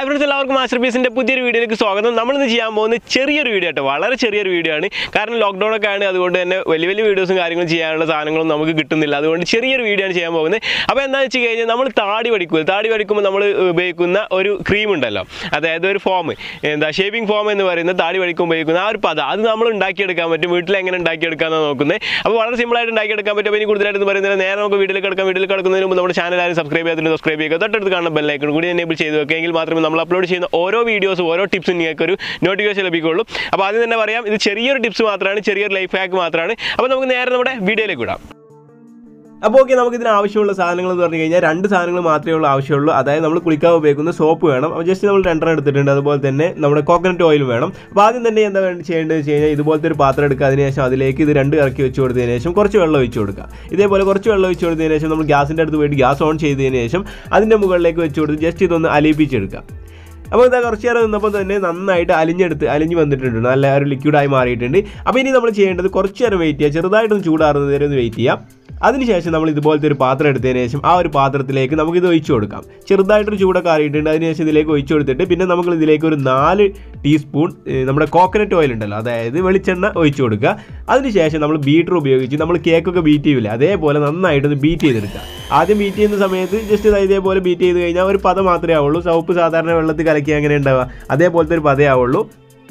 hi friends എല്ലാവർക്കും master പീസിൻ്റെ പുതിയൊരു വീഡിയോയിലേക്ക് സ്വാഗതം നമ്മളിന്ന് ചെയ്യാൻ പോകുന്നത് ചെറിയൊരു വീഡിയോ ആട്ടോ വളരെ ചെറിയൊരു വീഡിയോ ആണ് കാരണം ലോക്ക്ഡൗൺ ഒക്കെ ആണ് അതുകൊണ്ട് തന്നെ വലിയ വലിയ വീഡിയോസും കാര്യങ്ങളും ചെയ്യാനുള്ള സാധനങ്ങളും നമുക്ക് കിട്ടുന്നില്ല അതുകൊണ്ട് ചെറിയൊരു വീഡിയോ ആണ് ചെയ്യാൻ പോകുന്നത് അപ്പോൾ എന്താണെന്ന് വെച്ച് കഴിഞ്ഞാൽ നമ്മൾ താടി വടിക്കുക താടി വടിക്കുമ്പോൾ നമ്മൾ ഉപയോഗിക്കുന്ന ഒരു ക്രീം ഉണ്ടല്ലോ അതായത് ഒരു ഫോം എന്താ ഷേവിംഗ് ഫോം എന്ന് പറയുന്നത് താടി വടിക്കുമ്പോൾ ഉപയോഗിക്കുന്ന ആ ഒരു പദം അത് നമ്മൾ ഉണ്ടാക്കിയെടുക്കാൻ പറ്റും വീട്ടിൽ എങ്ങനെ ഉണ്ടാക്കിയെടുക്കാമെന്നാണ് നോക്കുന്നത് അപ്പോൾ വളരെ സിമ്പിളായിട്ട് ഉണ്ടാക്കിയെടുക്കാൻ പറ്റും അപ്പോൾ ഇനി കൂടുതലായിട്ട് പറയുന്നത് നേരെ നമുക്ക് വീട്ടിലേക്ക് കിടക്കാം വീട്ടിൽ കിടക്കുന്നതിന് മുമ്പ് നമ്മുടെ ചാനൽ ആരും സബ്സ്ക്രൈബ് ചെയ്തിട്ട് സബ്സ്ക്രൈബ് ചെയ്യുക തൊട്ടടുത്ത് കാണുന്ന ബെല്ലൈക്കൺ കൂടി എനേബിൾ ചെയ്ത് വെക്കുക എങ്കിൽ മാത്രമേ നമ്മൾ അപ്ലോഡ് ചെയ്യുന്ന ഓരോ വീഡിയോസും ഓരോ ടിപ്സും നിങ്ങൾക്ക് ഒരു നോട്ടിഫിക്കേഷൻ ലഭിക്കുകയുള്ളൂ അപ്പോൾ ആദ്യം തന്നെ പറയാം ഇത് ചെറിയൊരു ടിപ്സ് മാത്രമാണ് ചെറിയൊരു ലൈഫ് ഹാക്ക് മാത്രമാണ് അപ്പോൾ നമുക്ക് നേരെ നമ്മുടെ വീഡിയോയിലേക്ക് വിടാം അപ്പോൾ ഓക്കെ നമുക്ക് ഇതിന് ആവശ്യമുള്ള സാധനങ്ങൾ എന്ന് പറഞ്ഞു കഴിഞ്ഞാൽ രണ്ട് സാധനങ്ങൾ മാത്രമേ ഉള്ളൂ ആവശ്യമുള്ളൂ അതായത് നമ്മൾ കുളിക്കാൻ ഉപയോഗിക്കുന്ന സോപ്പ് വേണം അപ്പോൾ ജസ്റ്റ് നമ്മൾ രണ്ടെണ്ണം എടുത്തിട്ടുണ്ട് അതുപോലെ തന്നെ നമ്മുടെ കോക്കനട്ട് ഓയിൽ വേണം അപ്പോൾ ആദ്യം തന്നെ എന്താ വേണ്ടി ചെയ്യേണ്ടത് വെച്ച് കഴിഞ്ഞാൽ ഇതുപോലത്തെ ഒരു പാത്രം എടുക്കുക അതിനുശേഷം അതിലേക്ക് ഇത് രണ്ട് ഇറക്കി വെച്ച് കൊടുത്തതിന് ശേഷം കുറച്ച് വെള്ളം ഒഴിച്ച് കൊടുക്കുക ഇതേപോലെ കുറച്ച് വെള്ളം ഒഴിച്ച് കൊടുത്തതിന് ശേഷം നമ്മൾ ഗ്യാസിൻ്റെ അടുത്ത് പോയിട്ട് ഗ്യാസ് ഓൺ ചെയ്തതിന് ശേഷം അതിൻ്റെ മുകളിലേക്ക് വെച്ച് കൊടുത്ത് ജസ്റ്റ് ഇതൊന്ന് അലിയിപ്പിച്ചെടുക്കുക അപ്പോൾ ഇതാ കുറച്ച് നേരം നിന്നപ്പോൾ തന്നെ നന്നായിട്ട് അലിഞ്ഞെടുത്ത് അലിഞ്ഞ് വന്നിട്ടുണ്ട് നല്ല ഒരു ലിക്വിഡായി മാറിയിട്ടുണ്ട് അപ്പോൾ ഇനി നമ്മൾ ചെയ്യേണ്ടത് കുറച്ച് നേരം വെയിറ്റ് ചെയ്യുക ചെറുതായിട്ടൊന്ന് ചൂടാറുന്നത് വരെ ഒന്ന് വെയിറ്റ് ചെയ്യാം അതിനുശേഷം നമ്മൾ ഇതുപോലത്തെ ഒരു പാത്രം എടുത്തതിന് ശേഷം ആ ഒരു പാത്രത്തിലേക്ക് നമുക്കിത് ഒഴിച്ചു കൊടുക്കാം ചെറുതായിട്ടൊരു ചൂടൊക്കെ അറിയിട്ടുണ്ട് അതിനുശേഷം ഇതിലേക്ക് ഒഴിച്ചു കൊടുത്തിട്ട് പിന്നെ നമുക്ക് ഇതിലേക്ക് ഒരു നാല് ടീസ്പൂൺ ഏഹ്, നമ്മുടെ കോക്കനട്ട് ഓയിൽ ഉണ്ടല്ലോ അതായത് വെളിച്ചെണ്ണ ഒഴിച്ചു കൊടുക്കുക അതിനുശേഷം നമ്മൾ ബീറ്റർ ഉപയോഗിച്ച് നമ്മൾ കേക്കൊക്കെ ബീറ്റ് ചെയ്യില്ല അതേപോലെ നന്നായിട്ടൊന്ന് ബീറ്റ് ചെയ്തെടുക്കുക ആദ്യം ബീറ്റ് ചെയ്യുന്ന സമയത്ത് ജസ്റ്റ് ഇതാ ഇതേപോലെ ബീറ്റ് ചെയ്ത് കഴിഞ്ഞാൽ ഒരു പദം മാത്രമേ ആവുള്ളൂ സോപ്പ് സാധാരണ വെള്ളത്തിൽ കലക്കി അങ്ങനെ ഉണ്ടാവുക അതേപോലത്തെ ഒരു പതേ ആവുള്ളൂ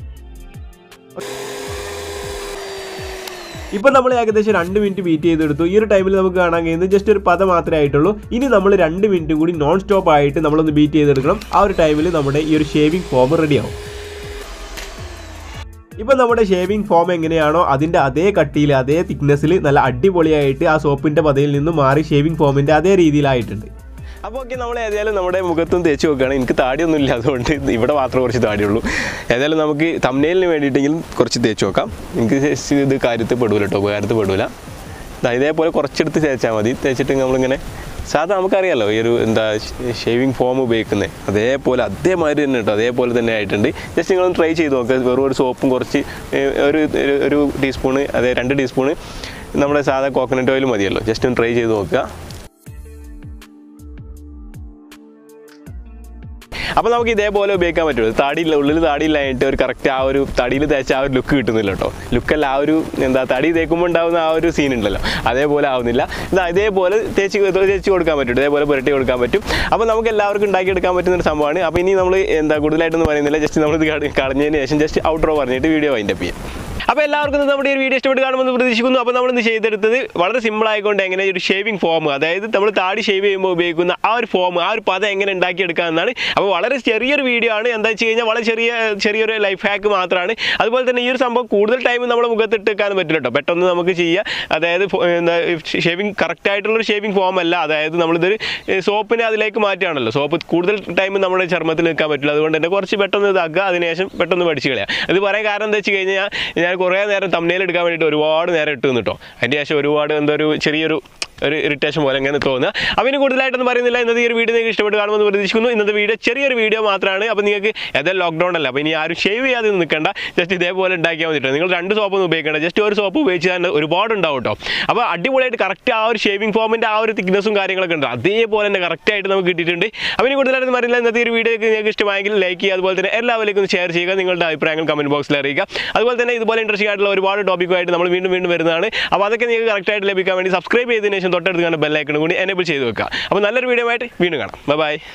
ഇപ്പം നമ്മൾ ഏകദേശം രണ്ട് മിനിറ്റ് ബീറ്റ് ചെയ്തെടുത്തു ഈ ഒരു ടൈമിൽ നമുക്ക് കാണാൻ കഴിയുന്നത് ജസ്റ്റ് ഒരു പദം മാത്രമേ ആയിട്ടുള്ളൂ ഇനി നമ്മൾ രണ്ട് മിനിറ്റ് കൂടി നോൺ സ്റ്റോപ്പ് ആയിട്ട് നമ്മളൊന്ന് ബീറ്റ് ചെയ്തെടുക്കണം ആ ഒരു ടൈമിൽ നമ്മുടെ ഈ ഒരു ഷേവിംഗ് ഫോം റെഡിയാവും ഇപ്പം നമ്മുടെ ഷേവിംഗ് ഫോം എങ്ങനെയാണോ അതിൻ്റെ അതേ കട്ടിയിൽ അതേ തിക്നെസ്സിൽ നല്ല അടിപൊളിയായിട്ട് ആ സോപ്പിൻ്റെ പതയിൽ നിന്ന് മാറി ഷേവിംഗ് ഫോമിൻ്റെ അതേ രീതിയിലായിട്ടുണ്ട് അപ്പോൾ ഓക്കെ നമ്മൾ ഏതായാലും നമ്മുടെ മുഖത്തും തേച്ച് നോക്കുകയാണ് എനിക്ക് താടിയൊന്നും ഇല്ല അതുകൊണ്ട് ഇവിടെ മാത്രമേ കുറച്ച് താടിയുള്ളൂ ഏതായാലും നമുക്ക് തമ്മനയിലിന് വേണ്ടിയിട്ടെങ്കിലും കുറച്ച് തേച്ച് നോക്കാം എനിക്ക് just ഇത് കാര്യത്തിൽ പെടൂല കേട്ടോ ഉപകാരത്തിൽ പെടൂല ദാ ഇതേപോലെ കുറച്ചെടുത്ത് തേച്ചാൽ മതി തേച്ചിട്ട് നമ്മളിങ്ങനെ സാധാ നമുക്കറിയാലോ ഈ ഒരു എന്താ ഷേവിംഗ് ഫോം ഉപയോഗിക്കുന്നത് അതേപോലെ അതേമാതിരി തന്നെ കേട്ടോ അതേപോലെ തന്നെ ആയിട്ടുണ്ട് ജസ്റ്റ് നിങ്ങളൊന്ന് ട്രൈ ചെയ്ത് നോക്കുക വെറും ഒരു സോപ്പും കുറച്ച് ഏഹ്, ഒരു ഒരു- ഒരു ടീസ്പൂണ് അതെ രണ്ട് ടീസ്പൂണ് നമ്മുടെ സാധാ കോക്കനട്ട് ഓയിൽ മതിയല്ലോ ജസ്റ്റ് ഒന്ന് ട്രൈ ചെയ്ത് നോക്കുക അപ്പോൾ നമുക്ക് ഇതേപോലെ ഉപയോഗിക്കാൻ പറ്റുള്ളൂ താടിയില്ല ഉള്ളിൽ താടിയില്ലായിട്ട് ഒരു കറക്റ്റ് ആ ഒരു തടിയിൽ തേച്ച ആ ഒരു ലുക്ക് കിട്ടുന്നില്ല കേട്ടോ ലുക്കല്ല ആ ഒരു എന്താ തടി തേക്കുമ്പോൾ ഉണ്ടാകുന്ന ആ ഒരു സീൻ ഉണ്ടല്ലോ അതേപോലെ ആവുന്നില്ല ഇതാ ഇതേപോലെ തേച്ച് തേച്ച് കൊടുക്കാൻ പറ്റും ഇതേപോലെ പുരട്ടി കൊടുക്കാൻ പറ്റും അപ്പോൾ നമുക്ക് എല്ലാവർക്കും ഉണ്ടാക്കിയെടുക്കാൻ പറ്റുന്ന ഒരു സംഭവമാണ് അപ്പോൾ ഇനി നമ്മൾ എന്താ കൂടുതലായിട്ടൊന്നും പറയുന്നില്ല ജസ്റ്റ് നമ്മളിത് കള- കളഞ്ഞതിന് ശേഷം ജസ്റ്റ് ഔട്ട്റോ പറഞ്ഞിട്ട് വീഡിയോ വൈൻഡപ്പ് ചെയ്യാം അപ്പോൾ എല്ലാവർക്കും ഇന്ന് നമ്മുടെ ഈ ഒരു വീഡിയോ ഇഷ്ടപ്പെട്ട് കാണുമെന്ന് പ്രതീക്ഷിക്കുന്നു അപ്പോൾ നമ്മൾ ഇന്ന് ചെയ്തെടുത്തത് വളരെ സിമ്പിൾ ആയിക്കൊണ്ട് എങ്ങനെ ഒരു ഷേവിംഗ് ഫോം അതായത് നമ്മൾ താടി ഷേവ് ചെയ്യുമ്പോൾ ഉപയോഗിക്കുന്ന ആ ഒരു ഫോം ആ ഒരു പദം എങ്ങനെ ഉണ്ടാക്കിയെടുക്കുക എന്നാണ് അപ്പോൾ വളരെ ചെറിയൊരു വീഡിയോ ആണ് എന്താ വെച്ച് കഴിഞ്ഞാൽ വളരെ ചെറിയ ചെറിയൊരു ലൈഫ് ഹാക്ക് മാത്രമാണ് അതുപോലെ തന്നെ ഈ ഒരു സംഭവം കൂടുതൽ ടൈം നമ്മൾ മുഖത്തിട്ട് വെക്കാൻ പറ്റില്ല കേട്ടോ പെട്ടെന്ന് നമുക്ക് ചെയ്യാം അതായത് ഫോ- എന്താ ഷേവിംഗ് കറക്റ്റ് ആയിട്ടുള്ളൊരു ഷേവിംഗ് ഫോം അല്ല അതായത് നമ്മളിതൊരു സോപ്പിനെ അതിലേക്ക് മാറ്റുകയാണല്ലോ സോപ്പ് കൂടുതൽ ടൈം നമ്മുടെ ചർമ്മത്തിൽ നിൽക്കാൻ പറ്റില്ല അതുകൊണ്ട് തന്നെ കുറച്ച് പെട്ടെന്ന് ഇതാക്കുക അതിനുശേഷം പെട്ടെന്ന് പഠിച്ചു കളയാം ഇത് പറയാൻ കാരണം എന്താ വെച്ച് കഴിഞ്ഞാൽ ഞാൻ കുറേ നേരം തമ്മനയിൽ എടുക്കാൻ വേണ്ടിയിട്ട് ഒരുപാട് നേരം ഇട്ട് നിന്നിട്ടോ അതിൻ്റെ ശേഷം ഒരുപാട് എന്താ ഒരു ചെറിയൊരു ഒരു ഇറിറ്റേഷൻ പോലെ അങ്ങനെ തോന്നുക അപ്പോൾ ഇനി കൂടുതലായിട്ടൊന്നും പറയുന്നില്ല ഇന്നത്തെ ഈ ഒരു വീഡിയോ നിങ്ങൾക്ക് ഇഷ്ടപ്പെട്ട് കാണുമെന്ന് പ്രതീക്ഷിക്കുന്നു ഇന്നത്തെ വീഡിയോ ചെറിയൊരു വീഡിയോ മാത്രമാണ് അപ്പോൾ നിങ്ങൾക്ക് ഏതായാലും ലോക്ക്ഡൗൺ അല്ല അപ്പോൾ ഇനി ആരും ഷേവ് ചെയ്യാതെ ഒന്നും നിൽക്കണ്ട ജസ്റ്റ് ഇതേപോലെ ഉണ്ടാക്കിയാൽ മതിട്ടോ നിങ്ങൾ രണ്ട് സോപ്പൊന്നും ഉപയോഗിക്കേണ്ട ജസ്റ്റ് ഒരു സോപ്പ് ഉപയോഗിച്ച് തന്നെ ഒരുപാട് ഉണ്ടാവും കേട്ടോ അപ്പോൾ അടിപൊളിയായിട്ട് കറക്റ്റ് ആ ഒരു ഷേവിംഗ് ഫോമിൻ്റെ ആ ഒരു തിക്നെസ്സും കാര്യങ്ങളൊക്കെ ഉണ്ട് അതേപോലെ തന്നെ കറക്റ്റായിട്ട് നമുക്ക് കിട്ടിയിട്ടുണ്ട് അപ്പോൾ ഇനി കൂടുതലായിട്ടൊന്നും അറിയില്ല ഇന്നത്തെ ഈ ഒരു വീഡിയോ നിങ്ങൾക്ക് ഇഷ്ടമായെങ്കിൽ ലൈക്ക് ചെയ്യുക അതുപോലെ തന്നെ എല്ലാവരിലേക്കും ഷെയർ ചെയ്യുക നിങ്ങളുടെ അഭിപ്രായങ്ങൾ കമൻറ്റ് ബോക്സിൽ അറിയിക്കുക അതുപോലെ തന്നെ ഇതുപോലെ ഇൻട്രസ്റ്റിംഗ് ആയിട്ടുള്ള ഒരുപാട് ടോപ്പിക്കുമായിട്ട് നമ്മൾ വീണ്ടും വീണ്ടും വരുന്നതാണ് അപ്പോൾ അതൊക്കെ നിങ്ങൾക്ക് കറക്റ്റായിട്ട് ലഭിക്കാൻ വേണ്ടി സബ്സ്ക്രൈബ് ചെയ്തതിനു ശേഷം തൊട്ടടുത്ത് കാണുന്ന ബെല്ലൈക്കൺ കൂടി എനേബിൾ ചെയ്ത് വെക്കുക അപ്പോൾ നല്ലൊരു വീഡിയോ ആയിട്ട് വീണ്ടും കാണാം ബൈ